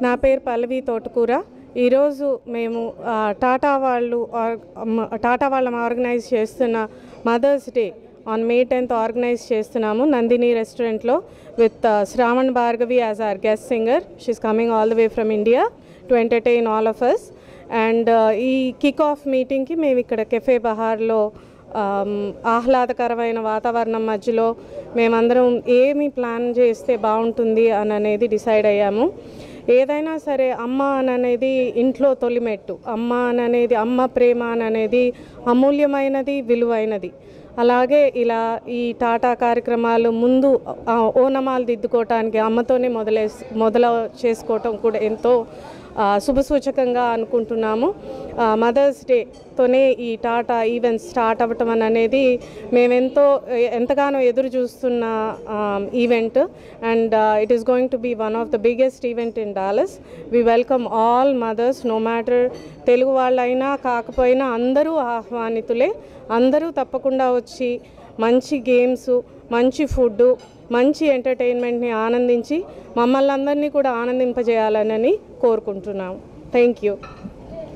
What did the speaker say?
నా పేరు పల్లవి తోటకూర ఈరోజు మేము ఆ, టాటా వాళ్ళు ఆర్- మ- టాటా వాళ్ళం ఆర్గనైజ్ చేస్తున్న mothers day on May tenth organise చేస్తున్నాము నందిని రెస్టారెంట్లో with Shravan Bhargavi as our guest singer she's coming all the way from India to entertain all of us and ఈ కిక్ ఆఫ్ మీటింగ్కి మేము ఇక్కడ కెఫే బహార్లో ఆమ్, ఆహ్లాదకరమైన వాతావరణం మధ్యలో మేమందరం ఏమి ప్లాన్ చేస్తే బాగుంటుంది అని అనేది డిసైడ్ అయ్యాము ఏదైనా సరే అమ్మ అని అనేది ఇంట్లో తొలిమెట్టు అమ్మ అని అనేది అమ్మ ప్రేమ అని అనేది అమూల్యమైనది విలువైనది అలాగే ఇలా ఈ టాటా కార్యక్రమాలు ముందు ఆ, ఓనమాలు దిద్దుకోవటానికి అమ్మతోనే మొదలే మొదలు చేసుకోవటం కూడా ఎంతో ఆ, శుభసూచకంగా అనుకుంటున్నాము మదర్స్ డేతోనే ఈ టాటా ఈవెంట్స్ స్టార్ట్ అవ్వటం అని అనేది మేమెంతో ఎంతగానో ఎదురు చూస్తున్న event and it is going to be one of the biggest event in Dallas we welcome all mothers no matter Telugu వాళ్ళైనా కాకపోయినా అందరూ ఆహ్వానితులే అందరూ తప్పకుండా వచ్చి మంచి గేమ్స్ మంచి ఫుడ్ మంచి ఎంటర్టైన్మెంట్ని ఆనందించి మమ్మల్ని అందరినీ కూడా ఆనందింపజేయాలని కోరుకుంటున్నాం థ్యాంక్ యూ